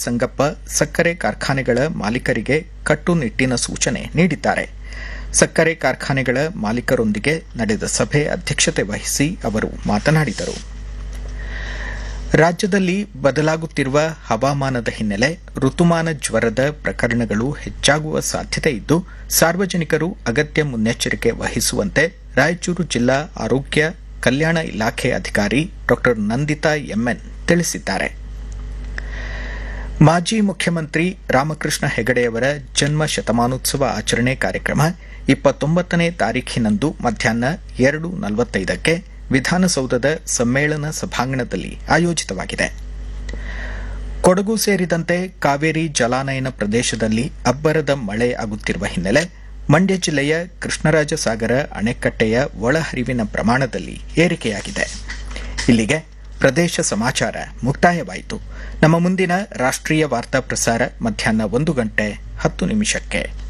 ಸಂಗಪ್ಪ ಸಕ್ಕರೆ ಕಾರ್ಖಾನೆಗಳ ಮಾಲೀಕರಿಗೆ ಕಟ್ಟುನಿಟ್ಟಿನ ಸೂಚನೆ ನೀಡಿದ್ದಾರೆ ಸಕ್ಕರೆ ಕಾರ್ಖಾನೆಗಳ ಮಾಲೀಕರೊಂದಿಗೆ ನಡೆದ ಸಭೆ ಅಧ್ಯಕ್ಷತೆ ವಹಿಸಿ ಅವರು ಮಾತನಾಡಿದರು ರಾಜ್ಯದಲ್ಲಿ ಬದಲಾಗುತ್ತಿರುವ ಹವಾಮಾನದ ಹಿನ್ನೆಲೆ ಋತುಮಾನ ಜ್ವರದ ಪ್ರಕರಣಗಳು ಹೆಚ್ಚಾಗುವ ಸಾಧ್ಯತೆ ಇದ್ದು ಸಾರ್ವಜನಿಕರು ಅಗತ್ಯ ಮುನ್ನೆಚ್ಚರಿಕೆ ವಹಿಸುವಂತೆ ರಾಯಚೂರು ಜಿಲ್ಲಾ ಆರೋಗ್ಯ ಕಲ್ಯಾಣ ಇಲಾಖೆ ಅಧಿಕಾರಿ ಡಾ ನಂದಿತಾ ಎಂಎನ್ ತಿಳಿಸಿದ್ದಾರೆ ಮಾಜಿ ಮುಖ್ಯಮಂತ್ರಿ ರಾಮಕೃಷ್ಣ ಹೆಗಡೆಯವರ ಜನ್ಮ ಶತಮಾನೋತ್ಸವ ಆಚರಣೆ ಕಾರ್ಯಕ್ರಮ ಇಪ್ಪತ್ತೊಂಬತ್ತನೇ ತಾರೀಖಿನಂದು ಮಧ್ಯಾಹ್ನ ಎರಡು ನಲವತ್ತೈದಕ್ಕೆ ವಿಧಾನಸೌಧದ ಸಮ್ಮೇಳನ ಸಭಾಂಗಣದಲ್ಲಿ ಆಯೋಜಿತವಾಗಿದೆ ಕೊಡಗು ಸೇರಿದಂತೆ ಕಾವೇರಿ ಜಲಾನಯನ ಪ್ರದೇಶದಲ್ಲಿ ಅಬ್ಬರದ ಮಳೆ ಆಗುತ್ತಿರುವ ಹಿನ್ನೆಲೆ ಮಂಡ್ಯ ಜಿಲ್ಲೆಯ ಕೃಷ್ಣರಾಜ ಸಾಗರ ಅಣೆಕಟ್ಟೆಯ ಒಳಹರಿವಿನ ಪ್ರಮಾಣದಲ್ಲಿ ಏರಿಕೆಯಾಗಿದೆ ಇಲ್ಲಿಗೆ ಪ್ರದೇಶ ಸಮಾಚಾರ ಮುಕ್ತಾಯವಾಯಿತು ನಮ್ಮ ಮುಂದಿನ ರಾಷ್ಟ್ರೀಯ ವಾರ್ತಾ ಪ್ರಸಾರ ಮಧ್ಯಾಹ್ನ ಒಂದು ಗಂಟೆ ಹತ್ತು ನಿಮಿಷಕ್ಕೆ